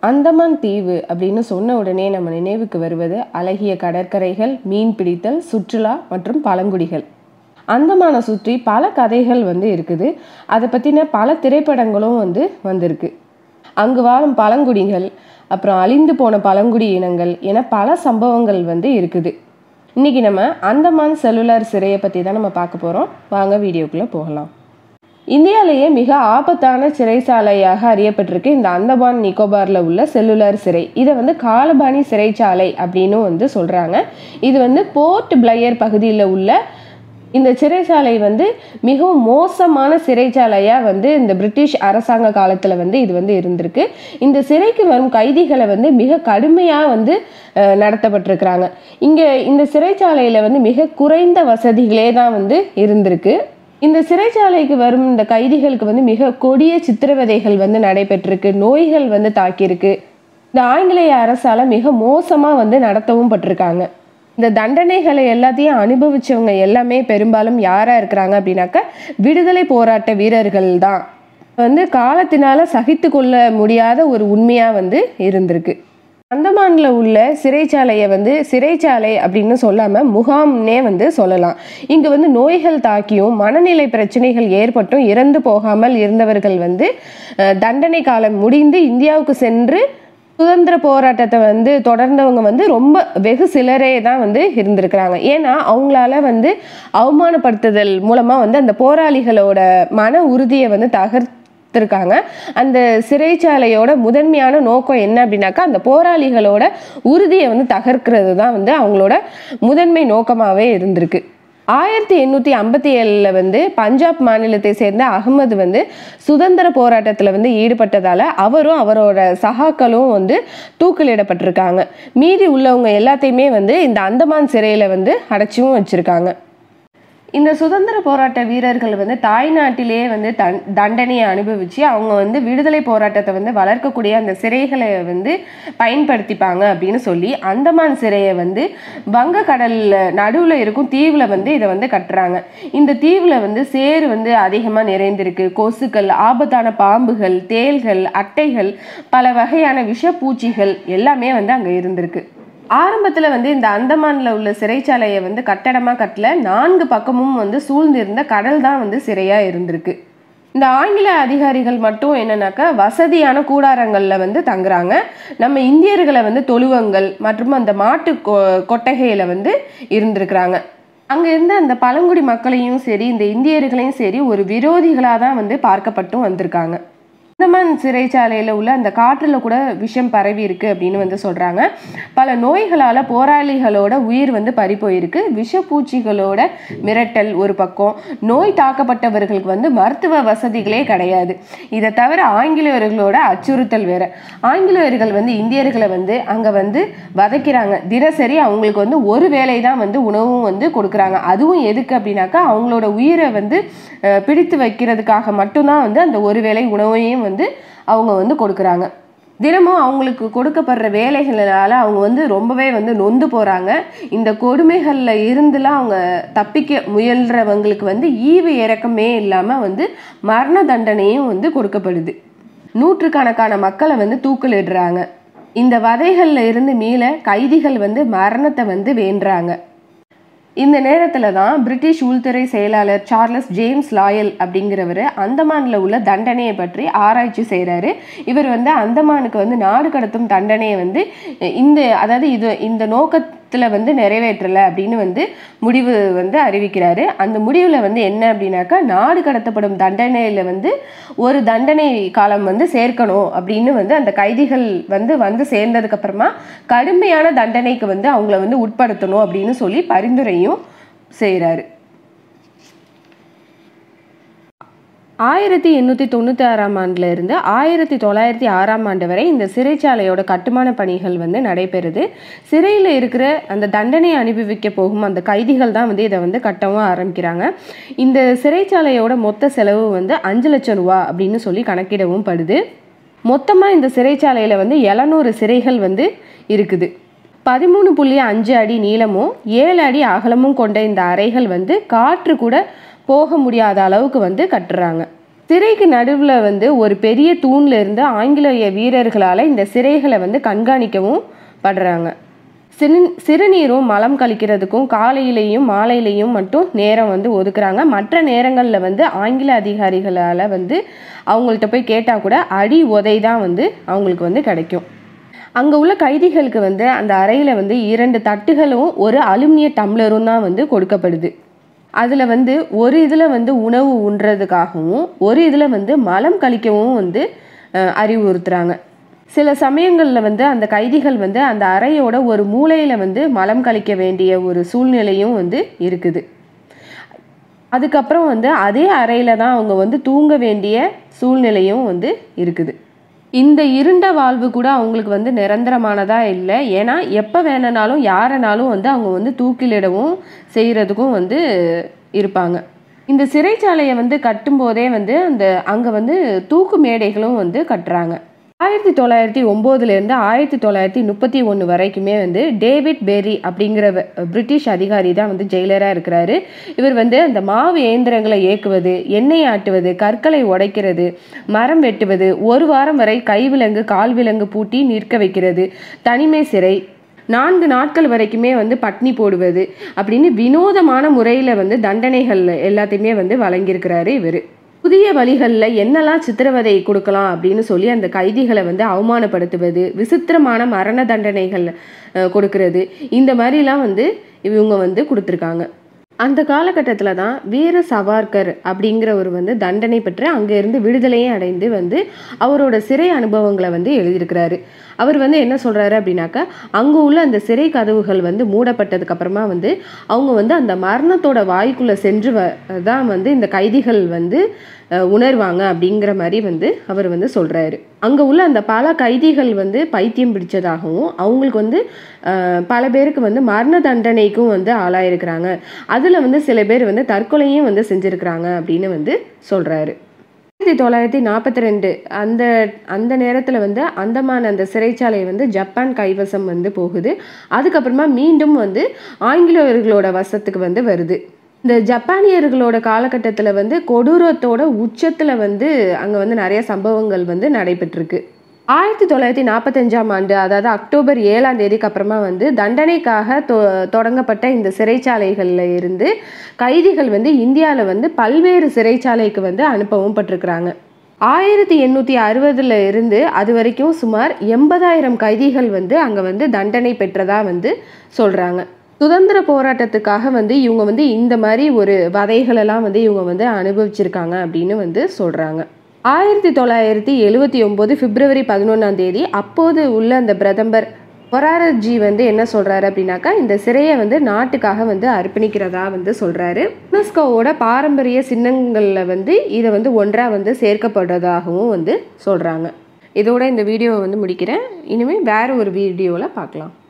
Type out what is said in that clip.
அந்தமான் தீவு அப்படின்னு சொன்ன உடனே நம்ம நினைவுக்கு வருவது அழகிய கடற்கரைகள் மீன் பிடித்தல் சுற்றுலா மற்றும் பழங்குடிகள் அந்தமானை சுற்றி பல கதைகள் வந்து இருக்குது அதை பற்றின பல திரைப்படங்களும் வந்து வந்திருக்கு அங்கு வாழும் பழங்குடிகள் அப்புறம் அழிந்து போன பழங்குடி இனங்கள் என பல சம்பவங்கள் வந்து இருக்குது இன்னைக்கு நம்ம அந்தமான் செல்லுலார் சிறையை பற்றி தான் நம்ம பார்க்க போகிறோம் வாங்க வீடியோக்குள்ளே போகலாம் இந்தியாவிலேயே மிக ஆபத்தான சிறைச்சாலையாக அறியப்பட்டிருக்கு இந்த அந்தமான் நிக்கோபாரில் உள்ள செல்லுலார் சிறை இதை வந்து காலபாணி சிறைச்சாலை அப்படின்னு வந்து சொல்கிறாங்க இது வந்து போர்ட் பிளையர் பகுதியில் உள்ள இந்த சிறைச்சாலை வந்து மிகவும் மோசமான சிறைச்சாலையாக வந்து இந்த பிரிட்டிஷ் அரசாங்க காலத்தில் வந்து இது வந்து இருந்திருக்கு இந்த சிறைக்கு வரும் கைதிகளை வந்து மிக கடுமையாக வந்து அஹ், நடத்தப்பட்டிருக்கிறாங்க இங்கே இந்த சிறைச்சாலையில் வந்து மிக குறைந்த வசதிகளே தான் வந்து இருந்திருக்கு இந்த சிறைச்சாலைக்கு வரும் இந்த கைதிகளுக்கு வந்து மிக கொடிய சித்திரவதைகள் வந்து நடைபெற்றிருக்கு நோய்கள் வந்து தாக்கியிருக்கு இந்த ஆங்கிலேய அரசால மிக மோசமாக வந்து நடத்தவும் பட்டிருக்காங்க இந்த தண்டனைகளை எல்லாத்தையும் அனுபவிச்சவங்க எல்லாமே பெரும்பாலும் யாரா இருக்கிறாங்க அப்படின்னாக்க விடுதலை போராட்ட வீரர்கள் தான் வந்து காலத்தினால சகித்து கொள்ள முடியாத ஒரு உண்மையா வந்து இருந்திருக்கு அந்தமான்ல உள்ள சிறைச்சாலையை வந்து சிறைச்சாலை அப்படின்னு சொல்லாம முகாம்னே வந்து சொல்லலாம் இங்க வந்து நோய்கள் தாக்கியும் மனநிலை பிரச்சனைகள் ஏற்பட்டும் இறந்து போகாமல் இருந்தவர்கள் வந்து அஹ், தண்டனை காலம் முடிந்து இந்தியாவுக்கு சென்று சுதந்திர போராட்டத்தை வந்து தொடர்ந்தவங்க வந்து ரொம்ப வெகு சிலரே தான் வந்து இருந்திருக்கிறாங்க ஏன்னா அவங்களால வந்து அவமானப்படுத்துதல் மூலமா வந்து அந்த போராளிகளோட மன உறுதியை வந்து தகர்த்திருக்காங்க அந்த சிறைச்சாலையோட முதன்மையான நோக்கம் என்ன அப்படின்னாக்கா அந்த போராளிகளோட உறுதியை வந்து தகர்க்கிறது தான் வந்து அவங்களோட முதன்மை நோக்கமாகவே இருந்திருக்கு ஆயிரத்தி எண்ணூற்றி ஐம்பத்தி ஏழில் வந்து பஞ்சாப் மாநிலத்தை சேர்ந்த அகமது வந்து சுதந்திர போராட்டத்தில் வந்து ஈடுபட்டதால் அவரும் அவரோட சகாக்களும் வந்து தூக்கிலிடப்பட்டிருக்காங்க மீதி உள்ளவங்க எல்லாத்தையுமே வந்து இந்த அந்தமான் சிறையில் வந்து அடைச்சியும் வச்சுருக்காங்க இந்த சுதந்திர போராட்ட வீரர்கள் வந்து தாய்நாட்டிலேயே வந்து தன் தண்டனையை அனுபவிச்சு அவங்க வந்து விடுதலை போராட்டத்தை வந்து வளர்க்கக்கூடிய அந்த சிறைகளை வந்து பயன்படுத்திப்பாங்க அப்படின்னு சொல்லி அந்தமான் சிறையை வந்து வங்கக்கடல்ல நடுவில் இருக்கும் தீவில் வந்து இதை வந்து கட்டுறாங்க இந்த தீவில் வந்து சேறு வந்து அதிகமாக நிறைந்திருக்கு கொசுக்கள் ஆபத்தான பாம்புகள் தேள்கள் அட்டைகள் பல வகையான விஷப்பூச்சிகள் எல்லாமே வந்து அங்கே இருந்திருக்கு ஆரம்பத்தில் வந்து இந்த அந்தமானில் உள்ள சிறைச்சாலையை வந்து கட்டடமாக கட்டல நான்கு பக்கமும் வந்து சூழ்ந்திருந்த கடல் தான் வந்து சிறையாக இருந்திருக்கு இந்த ஆங்கில அதிகாரிகள் மட்டும் என்னன்னாக்கா வசதியான கூடாரங்களில் வந்து தங்குறாங்க நம்ம இந்தியர்களை வந்து தொழுவங்கள் மற்றும் அந்த மாட்டு கொ கொட்டகையில் வந்து இருந்திருக்கிறாங்க அங்கே இருந்த அந்த பழங்குடி மக்களையும் சரி இந்த இந்தியர்களையும் சரி ஒரு விரோதிகளாக தான் வந்து பார்க்கப்பட்டும் வந்திருக்காங்க அந்தமான் சிறைச்சாலையில் உள்ள அந்த காற்றில் கூட விஷம் பரவி இருக்கு அப்படின்னு வந்து சொல்கிறாங்க பல நோய்களால் போராளிகளோட உயிர் வந்து பறி போயிருக்கு விஷப்பூச்சிகளோட மிரட்டல் ஒரு பக்கம் நோய் தாக்கப்பட்டவர்களுக்கு வந்து மருத்துவ வசதிகளே கிடையாது இதை தவிர ஆங்கிலேயர்களோட அச்சுறுத்தல் வேற ஆங்கிலேயர்கள் வந்து இந்தியர்களை வந்து அங்கே வந்து வதைக்கிறாங்க தினசரி அவங்களுக்கு வந்து ஒரு வேளை தான் வந்து உணவும் வந்து கொடுக்குறாங்க அதுவும் எதுக்கு அப்படின்னாக்கா அவங்களோட உயிரை வந்து அஹ், பிடித்து வைக்கிறதுக்காக மட்டும்தான் வந்து அந்த ஒரு வேளை உணவையும் வந்து அவங்க வந்து கொடுக்குறாங்க தினமும் அவங்களுக்கு கொடுக்கப்படுற வேலைகளால் அவங்க வந்து ரொம்பவே வந்து நொந்து போகிறாங்க இந்த கொடுமைகளில் இருந்துலாம் அவங்க தப்பிக்க முயல்றவங்களுக்கு வந்து ஈவு இறக்கமே இல்லாமல் வந்து மரண தண்டனையும் வந்து கொடுக்கப்படுது நூற்றுக்கணக்கான மக்களை வந்து தூக்கிலிடுறாங்க இந்த வதைகளில் இருந்து மீள கைதிகள் வந்து மரணத்தை வந்து வேண்டுறாங்க இந்த நேரத்தில் தான் பிரிட்டிஷ் உள்துறை செயலாளர் சார்லஸ் ஜேம்ஸ் லாயல் அப்படிங்கிறவர் அந்தமானில் உள்ள தண்டனையை பற்றி ஆராய்ச்சி செய்கிறாரு இவர் வந்து அந்தமானுக்கு வந்து நாடு கடத்தும் தண்டனையை வந்து இந்த அதாவது இது இந்த நோக்கத்தில் வந்து நிறைவேற்றலை அப்படின்னு வந்து முடிவு வந்து அறிவிக்கிறாரு அந்த முடிவில் வந்து என்ன அப்படின்னாக்கா நாடு கடத்தப்படும் தண்டனையில் வந்து ஒரு தண்டனை காலம் வந்து சேர்க்கணும் அப்படின்னு வந்து அந்த கைதிகள் வந்து வந்து சேர்ந்ததுக்கு அப்புறமா கடுமையான தண்டனைக்கு வந்து அவங்கள வந்து உட்படுத்தணும் அப்படின்னு சொல்லி பரிந்துரையும் செய்கிறாரு ஆயிரத்தி எண்ணூற்றி தொண்ணூற்றி ஆறாம் ஆண்டுல இருந்து ஆயிரத்தி தொள்ளாயிரத்தி ஆறாம் ஆண்டு வரை இந்த சிறைச்சாலையோட கட்டுமான பணிகள் வந்து நடைபெறுது சிறையில் இருக்கிற அந்த தண்டனை அனுபவிக்க போகும் அந்த கைதிகள் தான் வந்து இதை வந்து கட்டவும் ஆரம்பிக்கிறாங்க இந்த சிறைச்சாலையோட மொத்த செலவு வந்து அஞ்சு லட்சம் ரூபா அப்படின்னு சொல்லி கணக்கிடவும் படுது மொத்தமாக இந்த சிறைச்சாலையில் வந்து எழுநூறு சிறைகள் வந்து இருக்குது பதிமூணு புள்ளி அஞ்சு அடி நீளமும் ஏழு அடி அகலமும் கொண்ட இந்த அறைகள் வந்து காற்று கூட போக முடியாத அளவுக்கு வந்து கட்டுறாங்க சிறைக்கு நடுவில் வந்து ஒரு பெரிய தூண்ல இருந்து ஆங்கிலேய வீரர்களால் இந்த சிறைகளை வந்து கண்காணிக்கவும் படுறாங்க சிறு சிறுநீரும் மலம் கழிக்கிறதுக்கும் காலையிலையும் மாலையிலையும் மட்டும் நேரம் வந்து ஒதுக்குறாங்க மற்ற நேரங்களில் வந்து ஆங்கில அதிகாரிகளால் வந்து அவங்கள்ட்ட போய் கேட்டால் கூட அடி உதை தான் வந்து அவங்களுக்கு வந்து கிடைக்கும் அங்கே உள்ள கைதிகளுக்கு வந்து அந்த அறையில் வந்து இரண்டு தட்டுகளும் ஒரு அலுமினிய டம்ளரும் தான் வந்து கொடுக்கப்படுது அதில் வந்து ஒரு இதில் வந்து உணவு உண்றதுக்காகவும் ஒரு இதில் வந்து மலம் கழிக்கவும் வந்து அஹ், அறிவுறுத்துறாங்க சில சமயங்களில் வந்து அந்த கைதிகள் வந்து அந்த அறையோட ஒரு மூலையில் வந்து மலம் கழிக்க வேண்டிய ஒரு சூழ்நிலையும் வந்து இருக்குது அதுக்கப்புறம் வந்து அதே அறையில் தான் அவங்க வந்து தூங்க வேண்டிய சூழ்நிலையும் வந்து இருக்குது இந்த இருண்ட வாழ்வு கூட அவங்களுக்கு வந்து நிரந்தரமானதாக இல்லை ஏன்னா எப்போ வேணுனாலும் யாரனாலும் வந்து அவங்க வந்து தூக்கிலிடவும் செய்கிறதுக்கும் வந்து இருப்பாங்க இந்த சிறைச்சாலையை வந்து கட்டும்போதே வந்து அந்த அங்கே வந்து தூக்கு மேடைகளும் வந்து கட்டுறாங்க ஆயிரத்தி தொள்ளாயிரத்தி ஒம்போதுலேருந்து ஆயிரத்தி தொள்ளாயிரத்தி முப்பத்தி ஒன்று வரைக்குமே வந்து டேவிட் பெர்ரி அப்படிங்கிற வ- பிரிட்டிஷ் அதிகாரி தான் வந்து ஜெயிலராக இருக்கிறாரு இவர் வந்து அந்த மாவு இயந்திரங்களை இயக்குவது எண்ணெய் ஆட்டுவது கற்களை உடைக்கிறது மரம் வெட்டுவது ஒரு வாரம் வரை கைவிலங்கு கால் விலங்கு பூட்டி நிற்க வைக்கிறது தனிமை சிறை நான்கு நாட்கள் வரைக்குமே வந்து பட்னி போடுவது அப்படின்னு வினோதமான முறையில் வந்து தண்டனைகள் எல்லாத்தையுமே வந்து வழங்கியிருக்கிறாரு இவர் புதிய வழிகளில் என்னெல்லாம் சித்திரவதை கொடுக்கலாம் அப்படின்னு சொல்லி அந்த கைதிகளை வந்து அவமானப்படுத்துவது விசித்திரமான மரண தண்டனைகள் அஹ், கொடுக்கறது இந்த மாதிரிலாம் வந்து இவங்க வந்து கொடுத்துருக்காங்க அந்த காலகட்டத்தில் தான் வீர சவார்கர் அப்படிங்கிறவர் வந்து தண்டனை பெற்று அங்கேருந்து விடுதலையும் அடைந்து வந்து அவரோட சிறை அனுபவங்களை வந்து எழுதியிருக்கிறாரு அவர் வந்து என்ன சொல்கிறாரு அப்படின்னாக்கா அங்கே உள்ள அந்த சிறை கதவுகள் வந்து மூடப்பட்டதுக்கு அப்புறமா வந்து அவங்க வந்து அந்த மரணத்தோட வாய்க்குள்ளே சென்று வ தான் வந்து இந்த கைதிகள் வந்து அஹ், உணர்வாங்க அப்படிங்கிற மாதிரி வந்து அவர் வந்து சொல்கிறாரு அங்கே உள்ள அந்த பல கைதிகள் வந்து பைத்தியம் பிடிச்சதாகவும் அவங்களுக்கு வந்து அஹ், பல பேருக்கு வந்து மரண தண்டனைக்கும் வந்து ஆளாயிருக்கிறாங்க அதில் வந்து சில பேர் வந்து தற்கொலையும் வந்து செஞ்சுருக்கிறாங்க அப்படின்னு வந்து சொல்கிறாரு ஆயிரத்தி தொள்ளாயிரத்தி நாற்பத்தி ரெண்டு அந்த அந்த நேரத்தில் வந்து அந்தமான் அந்த சிறைச்சாலை வந்து ஜப்பான் கைவசம் வந்து போகுது அதுக்கப்புறமா மீண்டும் வந்து ஆங்கிலேயர்களோட வசத்துக்கு வந்து வருது இந்த ஜப்பானியர்களோட காலகட்டத்தில் வந்து கொடூரத்தோட உச்சத்தில் வந்து அங்கே வந்து நிறைய சம்பவங்கள் வந்து நடைபெற்றிருக்கு ஆயிரத்தி தொள்ளாயிரத்தி நாற்பத்தஞ்சாம் ஆண்டு அதாவது அக்டோபர் ஏழாம் தேதிக்கு அப்புறமா வந்து தண்டனைக்காக தொ தொடங்கப்பட்ட இந்த சிறைச்சாலைகளில் இருந்து கைதிகள் வந்து இந்தியாவில் வந்து பல்வேறு சிறைச்சாலைக்கு வந்து அனுப்பவும் பட்டிருக்கிறாங்க ஆயிரத்தி எண்ணூற்றி அறுபதுல இருந்து அது வரைக்கும் சுமார் எண்பதாயிரம் கைதிகள் வந்து அங்கே வந்து தண்டனை பெற்றதா வந்து சொல்கிறாங்க சுதந்திர போராட்டத்துக்காக வந்து இவங்க வந்து இந்த மாதிரி ஒரு வதைகளெல்லாம் வந்து இவங்க வந்து அனுபவிச்சிருக்காங்க அப்படின்னு வந்து சொல்கிறாங்க ஆயிரத்தி தொள்ளாயிரத்தி எழுவத்தி ஒம்பது பிப்ரவரி பதினொன்றாம் தேதி அப்போது உள்ள அந்த பிரதமர் மொராரஜி வந்து என்ன சொல்றாரு அப்படின்னாக்கா இந்த சிறையை வந்து நாட்டுக்காக வந்து அர்ப்பணிக்கிறதா வந்து சொல்றாரு யுனெஸ்கோவோட பாரம்பரிய சின்னங்கள்ல வந்து இதை வந்து ஒன்றா வந்து சேர்க்கப்படுறதாகவும் வந்து சொல்றாங்க இதோட இந்த வீடியோவை வந்து முடிக்கிறேன் இனிமேல் வேற ஒரு வீடியோவில் பார்க்கலாம்